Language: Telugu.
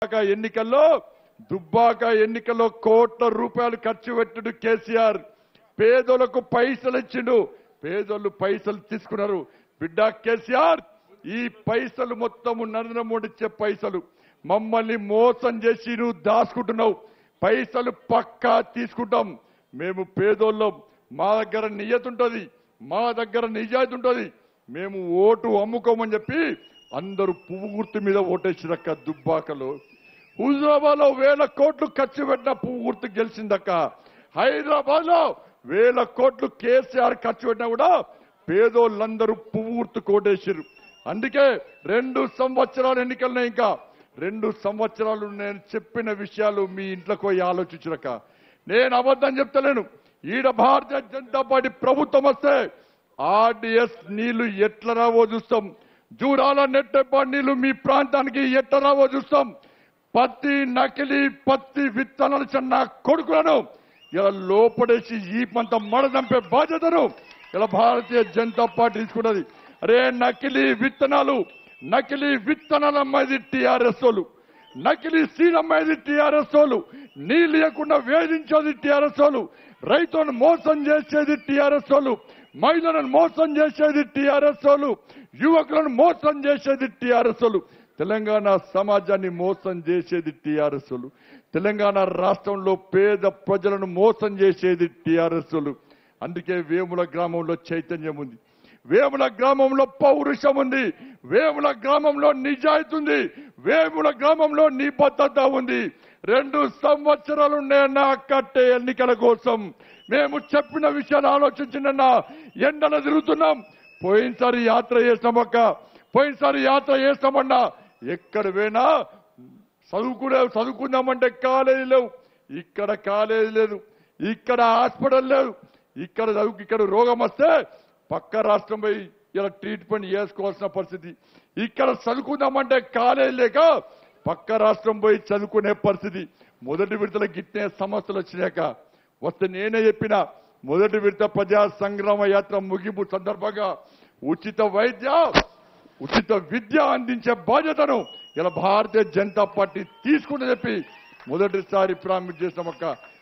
దుబ్బాక ఎన్నికల్లో దుబ్బాక ఎన్నికల్లో కోట్ల రూపాయలు ఖర్చు పెట్టిడు కేసీఆర్ పేదోళ్లకు పైసలు ఇచ్చిండు పేదోళ్ళు పైసలు తీసుకున్నారు బిడ్డ కేసీఆర్ ఈ పైసలు మొత్తము నరేంద్ర మోడీ ఇచ్చే పైసలు మమ్మల్ని మోసం చేసి నువ్వు దాచుకుంటున్నావు పైసలు పక్కా తీసుకుంటాం మేము పేదోళ్ళం మా దగ్గర నియత ఉంటది మా దగ్గర నిజాయితీ ఉంటది మేము ఓటు అమ్ముకోమని చెప్పి అందరూ పువ్వు గుర్తు మీద ఓటేసిరక్క దుబ్బాకలో హుజరాబాద్ లో వేల కోట్లు ఖర్చు పెట్టిన పువ్వు గుర్తు గెలిచిందక్క హైదరాబాద్ లో వేల కోట్లు కేసీఆర్ ఖర్చు పెట్టినా కూడా పేదోళ్ళందరూ పువ్వు గుర్తు కోటేసారు అందుకే రెండు సంవత్సరాలు ఎన్నికలున్నాయి ఇంకా రెండు సంవత్సరాలు నేను చెప్పిన విషయాలు మీ ఇంట్లోకి పోయి ఆలోచించరక నేను అబద్ధం చెప్తలేను ఈడ భారతీయ జనతా పార్టీ ప్రభుత్వం వస్తే ఆర్డిఎస్ నీళ్లు ఎట్లా రావో చూస్తాం జూరాల నెట్టెపాడు నీళ్లు మీ ప్రాంతానికి ఎట్లా రావో చూస్తాం పత్తి నకిలీ పత్తి విత్తనాలు చిన్న కొడుకులను ఇలా లోపడేసి ఈ పంత మడదంపే బాధ్యతను ఇలా భారతీయ జనతా పార్టీ తీసుకున్నది అరే నకిలీ విత్తనాలు నకిలీ విత్తనాలు అమ్మేది టీఆర్ఎస్ వాళ్ళు నకిలీ సీడ్ అమ్మేది టీఆర్ఎస్ వాళ్ళు నీళ్ళు ఇవ్వకుండా వేధించేది టీఆర్ఎస్ వాళ్ళు రైతులను మోసం చేసేది టీఆర్ఎస్ వాళ్ళు మహిళలను మోసం చేసేది టీఆర్ఎస్ వాళ్ళు యువకులను మోసం చేసేది టీఆర్ఎస్ వాళ్ళు తెలంగాణ సమాజాన్ని మోసం చేసేది టీఆర్ఎస్ వాళ్ళు తెలంగాణ రాష్ట్రంలో పేద ప్రజలను మోసం చేసేది టీఆర్ఎస్ వాళ్ళు అందుకే వేముల గ్రామంలో చైతన్యం ఉంది వేముల గ్రామంలో పౌరుషం ఉంది వేముల గ్రామంలో నిజాయితీ ఉంది వేముల గ్రామంలో నిబద్ధత ఉంది రెండు సంవత్సరాలు నా కట్టే ఎన్నికల కోసం మేము చెప్పిన విషయాలు ఆలోచించిన ఎండలు తిరుగుతున్నాం పోయినసారి యాత్ర చేసినామక్క పోయినసారి యాత్ర చేస్తామన్నా ఎక్కడ పోయినా చదువుకునే చదువుకుందామంటే కాలేజీ లేవు ఇక్కడ కాలేజీ లేదు ఇక్కడ హాస్పిటల్ లేదు ఇక్కడ చదువుకు ఇక్కడ రోగం వస్తే పక్క రాష్ట్రం పోయి ఇలా ట్రీట్మెంట్ చేసుకోవాల్సిన పరిస్థితి ఇక్కడ చదువుకుందామంటే కాలేజీ లేక పక్క రాష్ట్రం పోయి చదువుకునే పరిస్థితి మొదటి విడతల గిట్టే సమస్యలు వచ్చినాక వస్తే నేనే చెప్పిన మొదటి విడత ప్రజా సంగ్రామ యాత్ర ముగింపు సందర్భంగా ఉచిత వైద్య ఉచిత విద్య అందించే బాధ్యతను ఇలా భారతీయ జనతా పార్టీ తీసుకుంటే చెప్పి మొదటిసారి ప్రారంభించేసిన ఒక